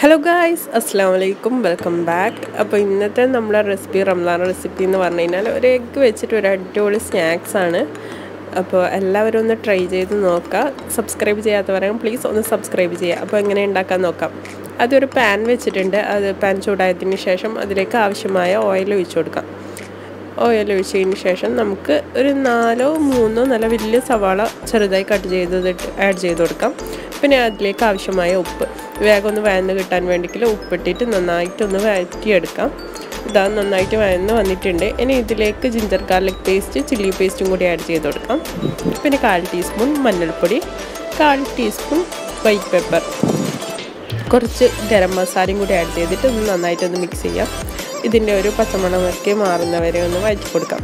hello guys അസ്സാം വലൈക്കും welcome back അപ്പോൾ ഇന്നത്തെ നമ്മളെ റെസിപ്പി റംസാൻ റെസിപ്പി എന്ന് പറഞ്ഞു കഴിഞ്ഞാൽ ഒരു എഗ്ഗ് വെച്ചിട്ട് ഒരു അടിപൊളി സ്നാക്സ് ആണ് അപ്പോൾ എല്ലാവരും ഒന്ന് ട്രൈ ചെയ്ത് നോക്കുക സബ്സ്ക്രൈബ് ചെയ്യാത്തവരാണെങ്കിൽ പ്ലീസ് ഒന്ന് സബ്സ്ക്രൈബ് ചെയ്യുക അപ്പോൾ എങ്ങനെ ഉണ്ടാക്കാൻ നോക്കാം അതൊരു പാൻ വെച്ചിട്ടുണ്ട് അത് പാൻ ചൂടായതിന് ശേഷം അതിലേക്ക് ആവശ്യമായ ഓയിൽ ഒഴിച്ചു കൊടുക്കാം ഓയിൽ ഒഴിച്ചതിന് ശേഷം നമുക്ക് ഒരു നാലോ മൂന്നോ നല്ല വലിയ സവാള ചെറുതായി കട്ട് ചെയ്തിട്ട് ആഡ് ചെയ്ത് കൊടുക്കാം പിന്നെ അതിലേക്ക് ആവശ്യമായ ഉപ്പ് വേഗം ഒന്ന് വഴന്ന് കിട്ടാൻ വേണ്ടിയിട്ട് ഉപ്പിട്ടിട്ട് നന്നായിട്ടൊന്ന് വഴറ്റിയെടുക്കാം ഇതാ നന്നായിട്ട് വഴന്ന് വന്നിട്ടുണ്ട് ഇനി ഇതിലേക്ക് ജിഞ്ചർ ഗാർലിക് പേസ്റ്റ് ചില്ലി പേസ്റ്റും കൂടി ആഡ് ചെയ്ത് കൊടുക്കാം പിന്നെ കാൽ ടീസ്പൂൺ മഞ്ഞൾപ്പൊടി കാൽ ടീസ്പൂൺ വൈറ്റ് പെപ്പർ കുറച്ച് ഗരം മസാലയും കൂടി ആഡ് ചെയ്തിട്ട് ഒന്ന് നന്നായിട്ടൊന്ന് മിക്സ് ചെയ്യാം ഇതിൻ്റെ ഒരു പച്ചമണമൊക്കെ മാറുന്നവരെ ഒന്ന് വഴറ്റി കൊടുക്കാം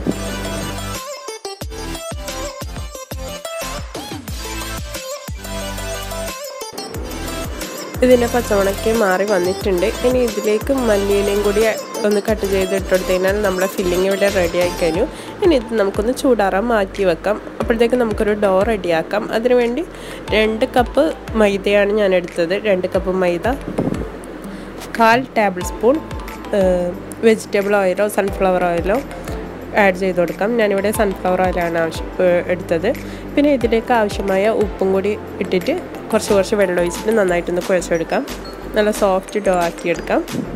ഇതിൻ്റെ പച്ചമണക്കെ മാറി വന്നിട്ടുണ്ട് ഇനി ഇതിലേക്ക് മല്ലിയിലയും കൂടി ഒന്ന് കട്ട് ചെയ്തിട്ട് കൊടുത്തതിനാൽ നമ്മുടെ ഫില്ലിങ് ഇവിടെ റെഡി ആയി കഴിഞ്ഞു ഇനി ഇത് നമുക്കൊന്ന് ചൂടാറാൻ മാറ്റി വെക്കാം അപ്പോഴത്തേക്ക് നമുക്കൊരു ഡോ റെഡിയാക്കാം അതിനുവേണ്ടി രണ്ട് കപ്പ് മൈദയാണ് ഞാൻ എടുത്തത് രണ്ട് കപ്പ് മൈദ കാൽ ടേബിൾ സ്പൂൺ വെജിറ്റബിൾ ഓയിലോ സൺഫ്ലവർ ഓയിലോ ആഡ് ചെയ്ത് കൊടുക്കാം ഞാനിവിടെ സൺഫ്ലവർ ഓയിലാണ് ആവശ്യം എടുത്തത് പിന്നെ ഇതിലേക്ക് ആവശ്യമായ ഉപ്പും കൂടി ഇട്ടിട്ട് കുറച്ച് കുറച്ച് വെള്ളം ഒഴിച്ചിട്ട് നന്നായിട്ടൊന്ന് കുഴച്ചെടുക്കാം നല്ല സോഫ്റ്റ് ഡോ ആക്കിയെടുക്കാം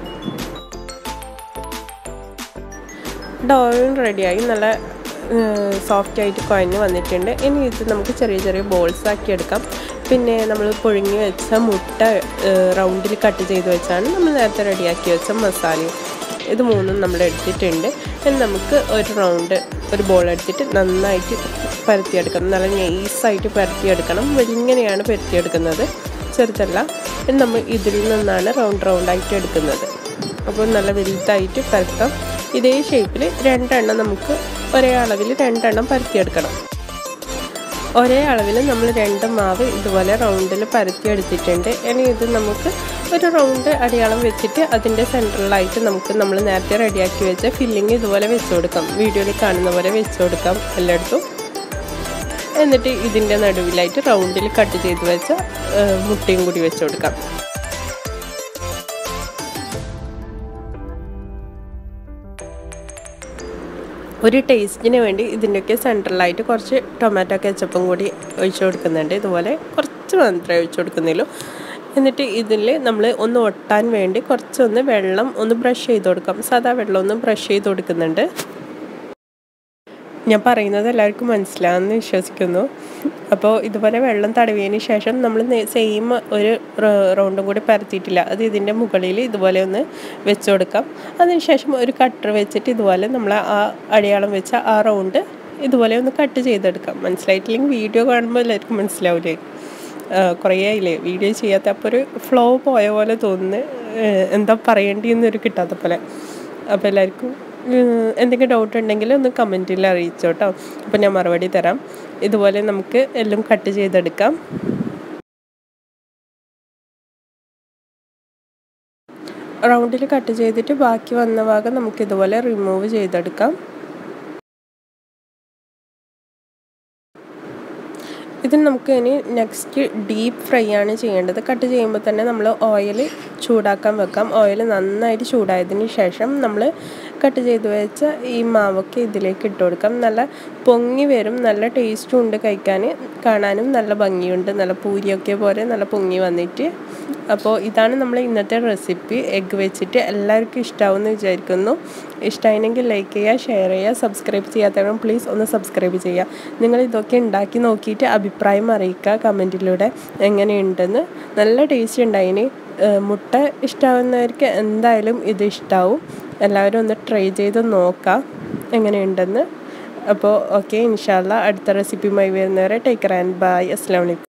ഡോയും റെഡിയായി നല്ല സോഫ്റ്റ് ആയിട്ട് കുഴഞ്ഞ് വന്നിട്ടുണ്ട് ഇനി ഇത് നമുക്ക് ചെറിയ ചെറിയ ബോൾസ് ആക്കി എടുക്കാം പിന്നെ നമ്മൾ പുഴുങ്ങി വെച്ച മുട്ട റൗണ്ടിൽ കട്ട് ചെയ്ത് വെച്ചാണ് നമ്മൾ നേരത്തെ റെഡിയാക്കി വെച്ച മസാലയും ഇത് മൂന്നും നമ്മൾ എടുത്തിട്ടുണ്ട് ഇനി നമുക്ക് ഒരു റൗണ്ട് ഒരു ബോൾ എടുത്തിട്ട് നന്നായിട്ട് പരത്തിയെടുക്കണം നല്ല നൈസായിട്ട് പരത്തിയെടുക്കണം ഇങ്ങനെയാണ് പരത്തിയെടുക്കുന്നത് ചെറുതല്ല ഇനി നമ്മൾ ഇതിൽ നിന്നാണ് റൗണ്ട് റൗണ്ടായിട്ട് എടുക്കുന്നത് അപ്പോൾ നല്ല വലുതായിട്ട് പരത്താം ഇതേ ഷേപ്പിൽ രണ്ടെണ്ണം നമുക്ക് ഒരേ അളവിൽ രണ്ടെണ്ണം പരത്തിയെടുക്കണം ഒരേ അളവിൽ നമ്മൾ രണ്ട് മാവ് ഇതുപോലെ റൗണ്ടിൽ പരത്തി എടുത്തിട്ടുണ്ട് ഇനി ഇത് നമുക്ക് ഒരു റൗണ്ട് അടയാളം വെച്ചിട്ട് അതിൻ്റെ സെൻട്രലായിട്ട് നമുക്ക് നമ്മൾ നേരത്തെ റെഡിയാക്കി വെച്ച ഫില്ലിങ് ഇതുപോലെ വെച്ച് കൊടുക്കാം വീഡിയോയിൽ കാണുന്ന പോലെ വെച്ച് കൊടുക്കാം എല്ലായിടത്തും എന്നിട്ട് ഇതിൻ്റെ നടുവിലായിട്ട് റൗണ്ടിൽ കട്ട് ചെയ്ത് വെച്ച മുട്ടയും കൂടി വെച്ച് കൊടുക്കാം ഒരു ടേസ്റ്റിന് വേണ്ടി ഇതിൻ്റെയൊക്കെ സെൻട്രലായിട്ട് കുറച്ച് ടൊമാറ്റോ കെച്ചപ്പും കൂടി ഒഴിച്ചു കൊടുക്കുന്നുണ്ട് ഇതുപോലെ കുറച്ച് മാത്രമേ ഒഴിച്ചു കൊടുക്കുന്നുള്ളൂ എന്നിട്ട് ഇതിൽ നമ്മൾ ഒന്ന് ഒട്ടാൻ വേണ്ടി കുറച്ചൊന്ന് വെള്ളം ഒന്ന് ബ്രഷ് ചെയ്ത് കൊടുക്കാം സാധാ വെള്ളം ഒന്ന് ബ്രഷ് ചെയ്ത് കൊടുക്കുന്നുണ്ട് ഞാൻ പറയുന്നത് എല്ലാവർക്കും മനസ്സിലാകുമെന്ന് വിശ്വസിക്കുന്നു അപ്പോൾ ഇതുപോലെ വെള്ളം തടവിയതിന് ശേഷം നമ്മൾ സെയിം ഒരു റൗണ്ടും കൂടി പരത്തിയിട്ടില്ല അത് ഇതിൻ്റെ മുകളിൽ ഇതുപോലെ ഒന്ന് വെച്ച് കൊടുക്കാം അതിനുശേഷം ഒരു കട്ടർ വെച്ചിട്ട് ഇതുപോലെ നമ്മൾ ആ അടയാളം വെച്ച ആ റൗണ്ട് ഇതുപോലെ ഒന്ന് കട്ട് ചെയ്തെടുക്കാം മനസ്സിലായിട്ടില്ലെങ്കിൽ വീഡിയോ കാണുമ്പോൾ എല്ലാവർക്കും മനസ്സിലാവില്ലേ കുറേ ആയില്ലേ വീഡിയോ ചെയ്യാത്ത അപ്പോൾ ഒരു ഫ്ലോ പോയ പോലെ തോന്നുന്നു എന്താ പറയേണ്ടിയെന്നൊരു കിട്ടാത്ത പോലെ അപ്പോൾ എല്ലാവർക്കും എന്തെങ്കിലും ഡൗട്ട് ഉണ്ടെങ്കിൽ ഒന്ന് കമൻറ്റിൽ അറിയിച്ചോട്ടോ അപ്പോൾ ഞാൻ മറുപടി തരാം ഇതുപോലെ നമുക്ക് എല്ലാം കട്ട് ചെയ്തെടുക്കാം റൗണ്ടിൽ കട്ട് ചെയ്തിട്ട് ബാക്കി വന്ന ഭാഗം നമുക്ക് ഇതുപോലെ റിമൂവ് ചെയ്തെടുക്കാം ഇത് നമുക്ക് ഇനി നെക്സ്റ്റ് ഡീപ്പ് ഫ്രൈ ആണ് ചെയ്യേണ്ടത് കട്ട് ചെയ്യുമ്പോൾ തന്നെ നമ്മൾ ഓയിൽ ചൂടാക്കാൻ വെക്കാം ഓയിൽ നന്നായിട്ട് ചൂടായതിന് ശേഷം നമ്മൾ കട്ട് ചെയ്ത് വെച്ച ഈ മാവൊക്കെ ഇതിലേക്ക് ഇട്ട് കൊടുക്കാം നല്ല പൊങ്ങി വരും നല്ല ടേസ്റ്റും ഉണ്ട് കഴിക്കാൻ കാണാനും നല്ല ഭംഗിയുണ്ട് നല്ല പൂരിയൊക്കെ പോലെ നല്ല പൊങ്ങി വന്നിട്ട് അപ്പോൾ ഇതാണ് നമ്മൾ ഇന്നത്തെ റെസിപ്പി എഗ്ഗ് വെച്ചിട്ട് എല്ലാവർക്കും ഇഷ്ടമാവുമെന്ന് വിചാരിക്കുന്നു ഇഷ്ടമായെങ്കിൽ ലൈക്ക് ചെയ്യുക ഷെയർ ചെയ്യുക സബ്സ്ക്രൈബ് ചെയ്യാത്തവരും പ്ലീസ് ഒന്ന് സബ്സ്ക്രൈബ് ചെയ്യുക നിങ്ങൾ ഇതൊക്കെ ഉണ്ടാക്കി നോക്കിയിട്ട് അഭിപ്രായം അറിയിക്കുക കമൻറ്റിലൂടെ എങ്ങനെയുണ്ടെന്ന് നല്ല ടേസ്റ്റ് ഉണ്ടായിന് മുട്ട ഇഷ്ടമാവുന്നവർക്ക് എന്തായാലും ഇത് ഇഷ്ടമാവും എല്ലാവരും ഒന്ന് ട്രൈ ചെയ്ത് നോക്കാം എങ്ങനെയുണ്ടെന്ന് അപ്പോൾ ഓക്കെ ഇൻഷാല്ല അടുത്ത റെസിപ്പിയുമായി വരുന്നവരെ ടേക്ക് ആൻഡ് ബൈ അസ്സാം വലൈക്കും